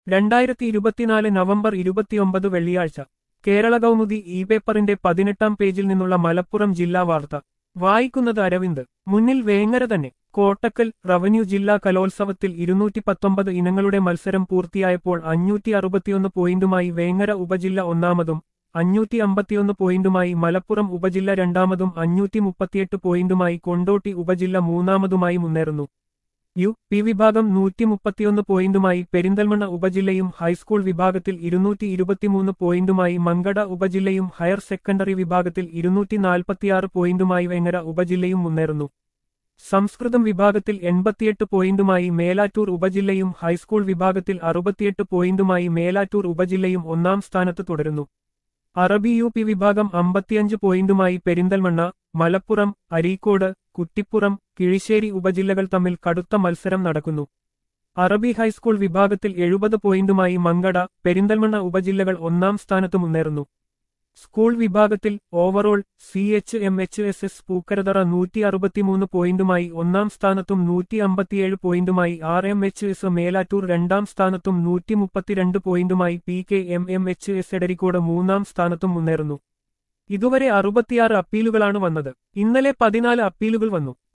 രണ്ടായിരത്തി ഇരുപത്തിനാല് നവംബർ ഇരുപത്തിയൊമ്പത് വെള്ളിയാഴ്ച കേരള കൗമുദി ഇ പേപ്പറിന്റെ പതിനെട്ടാം പേജിൽ നിന്നുള്ള മലപ്പുറം ജില്ലാ വാർത്ത വായിക്കുന്നത് അരവിന്ദ് മുന്നിൽ വേങ്ങര തന്നെ കോട്ടക്കൽ റവന്യൂ ജില്ലാ കലോത്സവത്തിൽ ഇരുന്നൂറ്റി പത്തൊമ്പത് ഇനങ്ങളുടെ മത്സരം പൂർത്തിയായപ്പോൾ അഞ്ഞൂറ്റി അറുപത്തിയൊന്ന് പോയിന്റുമായി വേങ്ങര ഉപജില്ല ഒന്നാമതും അഞ്ഞൂറ്റി അമ്പത്തിയൊന്ന് പോയിന്റുമായി മലപ്പുറം ഉപജില്ല രണ്ടാമതും അഞ്ഞൂറ്റി മുപ്പത്തിയെട്ട് പോയിന്റുമായി കൊണ്ടോട്ടി ഉപജില്ല മൂന്നാമതുമായി മുന്നേറുന്നു യു പി വിഭാഗം നൂറ്റി മുപ്പത്തിയൊന്ന് പോയിന്റുമായി പെരിന്തൽമണ്ണ ഉപജില്ലയും ഹൈസ്കൂൾ വിഭാഗത്തിൽ ഇരുന്നൂറ്റി ഇരുപത്തിമൂന്ന് പോയിന്റുമായി മങ്കട ഉപജില്ലയും ഹയർ സെക്കൻഡറി വിഭാഗത്തിൽ ഇരുന്നൂറ്റി നാൽപ്പത്തിയാറ് പോയിന്റുമായി വേങ്ങര ഉപജില്ലയും മുന്നേറുന്നു സംസ്കൃതം വിഭാഗത്തിൽ എൺപത്തിയെട്ട് പോയിന്റുമായി മേലാറ്റൂർ ഉപജില്ലയും ഹൈസ്കൂൾ വിഭാഗത്തിൽ അറുപത്തിയെട്ട് പോയിന്റുമായി മേലാറ്റൂർ ഉപജില്ലയും ഒന്നാം സ്ഥാനത്ത് തുടരുന്നു അറബി യു പി വിഭാഗം അമ്പത്തിയഞ്ച് പോയിന്റുമായി പെരിന്തൽമണ്ണ മലപ്പുറം അരീക്കോട് കുറ്റിപ്പുറം കിഴിശ്ശേരി ഉപജില്ലകൾ തമ്മിൽ കടുത്ത മത്സരം നടക്കുന്നു അറബി ഹൈസ്കൂൾ വിഭാഗത്തിൽ എഴുപത് പോയിന്റുമായി മങ്കട പെരിന്തൽമണ്ണ ഉപജില്ലകൾ ഒന്നാം സ്ഥാനത്ത് മുന്നേറുന്നു സ്കൂൾ വിഭാഗത്തിൽ overall C H M H S S Pookkarathara നൂറ്റി അറുപത്തിമൂന്ന് പോയിന്റുമായി ഒന്നാം സ്ഥാനത്തും നൂറ്റി അമ്പത്തിയേഴ് പോയിന്റുമായി R M H S Melattur രണ്ടാം സ്ഥാനത്തും നൂറ്റി മുപ്പത്തിരണ്ട് പോയിന്റുമായി P K M M H S Edarikode മൂന്നാം സ്ഥാനത്തും മുന്നേറുന്നു ഇതുവരെ അറുപത്തിയാറ് അപ്പീലുകളാണ് വന്നത് ഇന്നലെ പതിനാല് അപ്പീലുകൾ വന്നു